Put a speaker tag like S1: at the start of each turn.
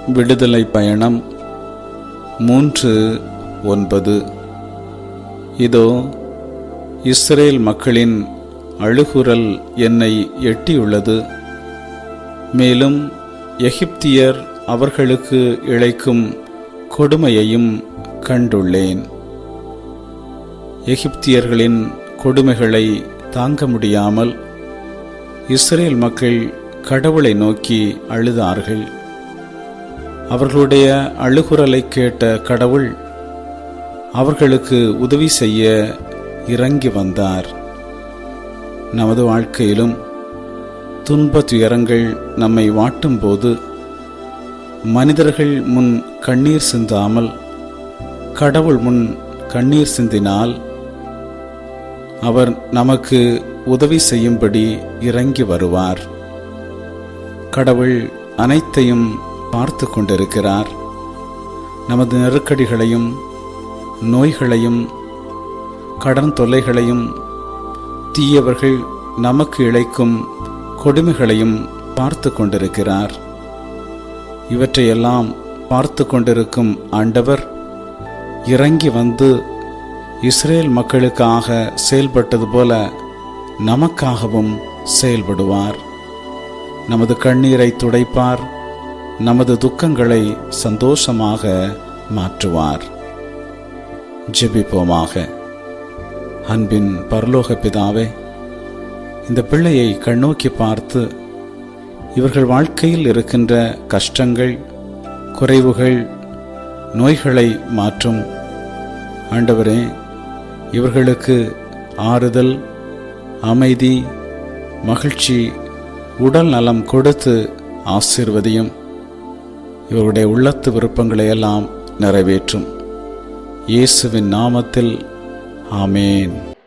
S1: விடுதலை பயணம் மூன்று ஒன்பது இதோ இஸ்ரேல் மக்களின் அழுகுரல் என்னை எட்டியுள்ளது மேலும் எகிப்தியர் அவர்களுக்கு இழைக்கும் கொடுமையையும் கண்டுள்ளேன் எகிப்தியர்களின் கொடுமைகளை தாங்க முடியாமல் இஸ்ரேல் மக்கள் கடவுளை நோக்கி அழுதார்கள் அவர்களுடைய அழுகுரலை கேட்ட கடவுள் அவர்களுக்கு உதவி செய்ய இறங்கி வந்தார் நமது வாழ்க்கையிலும் துன்ப துயரங்கள் நம்மை வாட்டும்போது மனிதர்கள் முன் கண்ணீர் சிந்தாமல் கடவுள் முன் கண்ணீர் சிந்தினால் அவர் நமக்கு உதவி செய்யும்படி இறங்கி வருவார் கடவுள் அனைத்தையும் பார்த்து கொண்டிருக்கிறார் நமது நெருக்கடிகளையும் நோய்களையும் கடன் தொல்லைகளையும் தீயவர்கள் நமக்கு இழைக்கும் கொடுமைகளையும் பார்த்து கொண்டிருக்கிறார் இவற்றையெல்லாம் பார்த்து கொண்டிருக்கும் ஆண்டவர் இறங்கி வந்து இஸ்ரேல் மக்களுக்காக செயல்பட்டது போல நமக்காகவும் செயல்படுவார் நமது கண்ணீரை துடைப்பார் நமது துக்கங்களை சந்தோஷமாக மாற்றுவார் ஜெபிப்போமாக அன்பின் பரலோக பிதாவே இந்த பிள்ளையை கண்ணோக்கி பார்த்து இவர்கள் வாழ்க்கையில் இருக்கின்ற கஷ்டங்கள் குறைவுகள் நோய்களை மாற்றும் ஆண்டவரே இவர்களுக்கு ஆறுதல் அமைதி மகிழ்ச்சி உடல் நலம் கொடுத்து ஆசிர்வதியும் இவருடைய உள்ளத்து விருப்பங்களை எல்லாம் நிறைவேற்றும் இயேசுவின் நாமத்தில் ஆமேன்